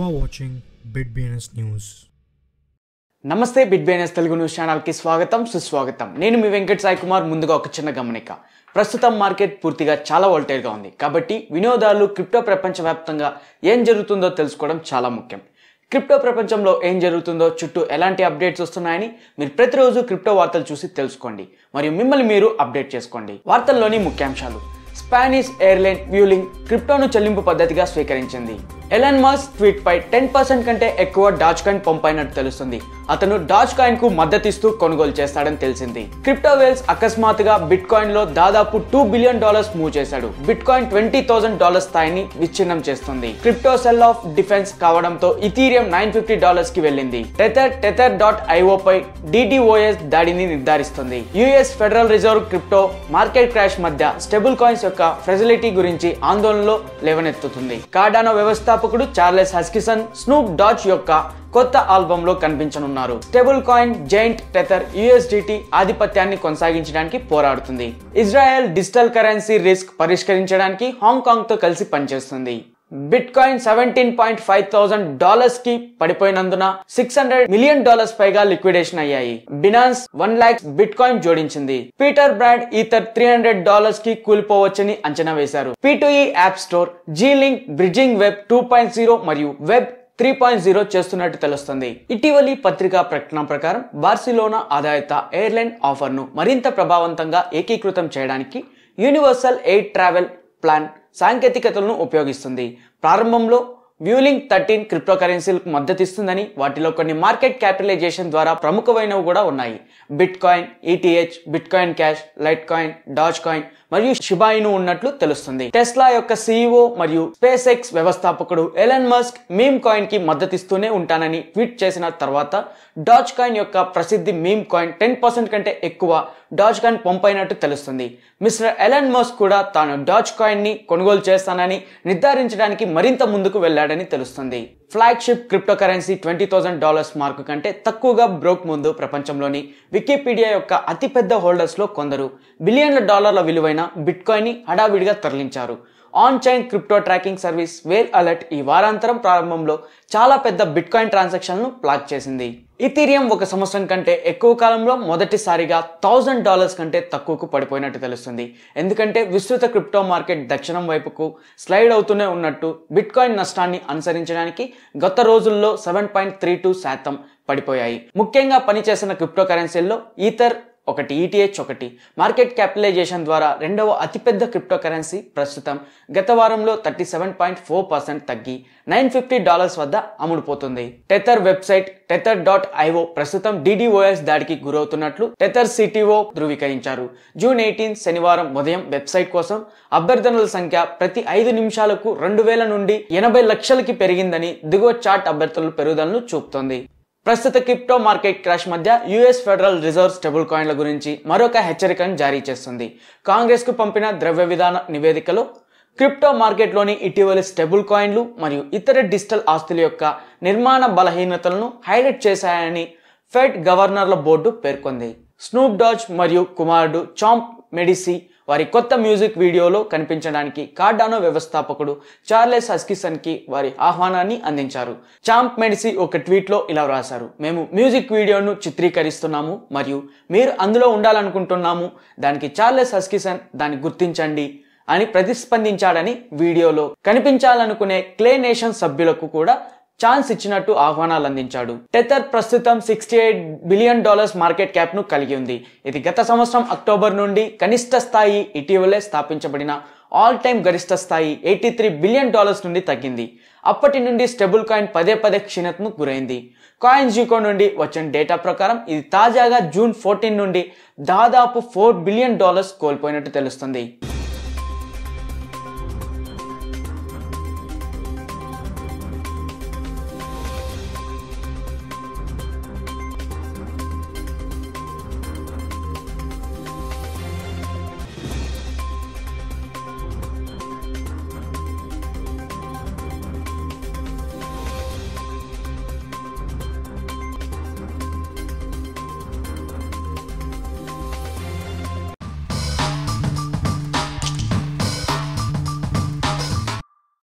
are watching BitBNS News. నమస్తే big business Telugu news ఛానల్కి స్వాగతం సుస్వాగతం నేను మీ వెంకట్ సాయి కుమార్ ముందుగా ఒక చిన్న గమనిక ప్రస్తుతం మార్కెట్ పూర్తిగా చాలా వోల్టైల్గా ఉంది కాబట్టి వినియోగదారులు క్రిప్టో ప్రపంచవ్యాప్తంగా ఏం జరుగుతుందో తెలుసుకోవడం చాలా ముఖ్యం క్రిప్టో ప్రపంచంలో ఏం జరుగుతుందో చుట్టూ ఎలాంటి అప్డేట్స్ వస్తున్నాయని మీరు ప్రతిరోజు క్రిప్టో వార్తలు చూసి తెలుసుకోండి మరియు మిమ్మల్ని మీరు అప్డేట్ చేసుకోండి వార్తల్లోని ముఖ్యాంశాలు స్పానిష్ ఎయిర్లైన్ వ్యూలింగ్ క్రిప్టోను చెల్లింపు పద్ధతిగా స్వీకరించింది ఎలన్ మాస్ ట్వీట్ పై టెన్ పర్సెంట్ కంటే ఎక్కువ డాచ్ కాయిన్ పంపైనట్టు తెలుస్తుంది అతను డాచ్ కాయిన్ కు మద్దతిస్తూ కొనుగోలు చేస్తాడని తెలిసింది క్రిప్టో వేల్స్ అకస్మాత్తుగా బిట్ కాయిన్ లో దాదాపు టూ బిలియన్ డాలర్స్ మూవ్ చేశాడు Bitcoin twenty thousand dollars స్థాయిని విచ్ఛిన్నం చేస్తుంది క్రిప్టో సెల్ ఆఫ్ డిఫెన్స్ కావడంతో ఇథీరియం నైన్ ఫిఫ్టీ డాలర్స్ కి వెళ్ళింది టెథర్ టెథర్ డాట్ ఐఓ పై డిడిఓఎస్ దాడిని నిర్ధారిస్తుంది US Federal Reserve crypto market crash మధ్య స్టెబుల్ కాయిన్స్ యొక్క ఫెసిలిటీ గురించి ఆందోళనలో లేవనెత్తుతుంది కార్డానో వ్యవస్థాపకుడు చార్లెస్ హస్కిసన్ స్నూప్ డాచ్ యొక్క కొత్త ఆల్బమ్ లో కనిపించనున్నారు stable coin giant Tether USDT ఆధిపత్యాన్ని కొనసాగించడానికి పోరాడుతుంది ఇజ్రాయెల్ డిజిటల్ కరెన్సీ రిస్క్ పరిష్కరించడానికి హాంకాంగ్ తో కలిసి పనిచేస్తుంది Bitcoin seventeen point five thousand dollars కి పడిపోయినందున సిక్స్ హండ్రెడ్ మిలియన్ డాలర్స్ పైగా లిక్విడేషన్ అయ్యాయి Binance one lakhs Bitcoin జోడించింది Peter Brandt ether three hundred dollars కి కూలిపోవచ్చని అంచనా వేశారు P app store G link bridging web two point zero మరియు వెబ్ త్రీ పాయింట్ జీరో చేస్తున్నట్టు తెలుస్తుంది ఇటీవలి పత్రికా ప్రకటన ప్రకారం బార్సిలోనా ఆధారిత ఎయిర్లైన్ ఆఫర్ను మరింత ప్రభావవంతంగా ఏకీకృతం చేయడానికి యూనివర్సల్ ఎయిర్ ట్రావెల్ ప్లాన్ సాంకేతికతలను ఉపయోగిస్తుంది ప్రారంభంలో వ్యూలింగ్ థర్టీన్ క్రిప్టో కరెన్సీలకు మద్దతిస్తుందని వాటిలో కొన్ని మార్కెట్ క్యాపిటలైజేషన్ ద్వారా ప్రముఖమైనవి కూడా ఉన్నాయి Bitcoin ETH Bitcoin cash Litecoin Dogecoin మరియు షిబాయిను ఉన్నట్లు తెలుస్తుంది టెస్లా యొక్క సీఈఓ మరియు స్పేస్ ఎక్స్ వ్యవస్థాపకుడు ఎలన్ మస్క్ మీమ్ కాయిన్ కి మద్దతిస్తూనే ఉంటానని ట్వీట్ చేసిన తర్వాత డాచ్ కాయిన్ యొక్క ప్రసిద్ధి మీమ్ కాయిన్ టెన్ పర్సెంట్ కంటే ఎక్కువ డాచ్ కాయిన్ పంపైనట్టు తెలుస్తుంది మిస్టర్ ఎలన్ మస్క్ కూడా తాను డాచ్ కాయిన్ ని కొనుగోలు చేస్తానని నిర్ధారించడానికి మరింత ముందుకు వెళ్లాడని తెలుస్తుంది flagship cryptocurrency twenty thousand dollars mark కంటే తక్కువగా బ్రోక్ ముందు ప్రపంచంలోని వికీపీడియా యొక్క అతిపెద్ద హోల్డర్స్ లో కొందరు బిలియన్ల డాలర్ల విలువైన బిట్ కాయిన్ ని హడావిడిగా తరలించారు on chain crypto tracking service whale alert ఈ వారాంతరం ప్రారంభంలో చాలా పెద్ద బిట్ కాయిన్ ట్రాన్సాక్షన్లను ప్లాక్ చేసింది ఇథీరియం ఒక సంవత్సరం కంటే ఎక్కువ కాలంలో మొదటిసారిగా థౌజండ్ డాలర్స్ కంటే తక్కువకు పడిపోయినట్టు తెలుస్తుంది ఎందుకంటే విస్తృత క్రిప్టో మార్కెట్ దక్షిణం వైపుకు స్లైడ్ అవుతూనే ఉన్నట్టు బిట్ కాయిన్ నష్టాన్ని అనుసరించడానికి గత రోజుల్లో సెవెన్ పాయింట్ త్రీ టూ శాతం పడిపోయాయి ముఖ్యంగా పనిచేసిన క్రిప్టో కరెన్సీల్లో ఈథర్ ఒకటి ఈటీహెచ్ ఒకటి మార్కెట్ క్యాపిటలైజేషన్ ద్వారా రెండవ అతిపెద్ద క్రిప్టో కరెన్సీ ప్రస్తుతం గత వారంలో thirty seven point four percent తగ్గి నైన్ ఫిఫ్టీ డాలర్స్ వద్ద అమ్ముడుపోతుంది Tether website Tether dot IO ప్రస్తుతం డిడిఓఎస్ దాడికి గురవుతున్నట్లు టెథర్ సిటీఓ ధృవీకరించారు జూన్ ఎయిటీన్ శనివారం ఉదయం వెబ్సైట్ కోసం అభ్యర్థనల సంఖ్య ప్రతి ఐదు నిమిషాలకు రెండు వేల నుండి ఎనభై లక్షలకి పెరిగిందని దిగువ చార్ట్ అభ్యర్థుల పెరుగుదలను చూపుతోంది ప్రస్తుత క్రిప్టో మార్కెట్ క్రాష్ మధ్య యుఎస్ ఫెడరల్ రిజర్వ్ స్టెబుల్ కాయిన్ల గురించి మరొక హెచ్చరికను జారీ చేస్తుంది కాంగ్రెస్ కు పంపిన ద్రవ్య విధాన నివేదికలో క్రిప్టో మార్కెట్లోని ఇటీవలి స్టెబుల్ కాయిన్లు మరియు ఇతర డిజిటల్ ఆస్తుల యొక్క నిర్మాణ బలహీనతలను హైలైట్ చేశాయని ఫెడ్ గవర్నర్ల బోర్డు పేర్కొంది స్నూప్ డాజ్ మరియు కుమారుడు చాంప్ మెడిసి వారి కొత్త మ్యూజిక్ వీడియోలో కనిపించడానికి కార్డానో వ్యవస్థాపకుడు చార్లెస్ హస్కిసన్ కి వారి ఆహ్వానాన్ని అందించారు చాంప్ మెడిసి ఒక ట్వీట్ లో ఇలా వ్రాశారు మేము మ్యూజిక్ వీడియోను చిత్రీకరిస్తున్నాము మరియు మీరు అందులో ఉండాలనుకుంటున్నాము దానికి చార్లెస్ హస్కిసన్ దాన్ని గుర్తించండి అని ప్రతిస్పందించాడని వీడియోలో కనిపించాలనుకునే క్లే నేషన్ సభ్యులకు కూడా ఛాన్స్ ఇచ్చినట్టు ఆహ్వానాలు అందించాడు టెథర్ ప్రస్తుతం sixty eight billion dollars market cap ను కలిగి ఉంది ఇది గత సంవత్సరం అక్టోబర్ నుండి కనిష్ట స్థాయి ఇటీవలే స్థాపించబడిన ఆల్ టైమ్ గరిష్ట స్థాయి ఎయిటీ త్రీ బిలియన్ డాలర్స్ నుండి తగ్గింది అప్పటి నుండి స్టెబుల్ కాయిన్ పదే పదే క్షీణతను గురైంది కాయిన్ జీకో నుండి వచ్చిన డేటా ప్రకారం ఇది తాజాగా జూన్ ఫోర్టీన్ నుండి దాదాపు ఫోర్ బిలియన్ డాలర్స్ కోల్పోయినట్టు తెలుస్తుంది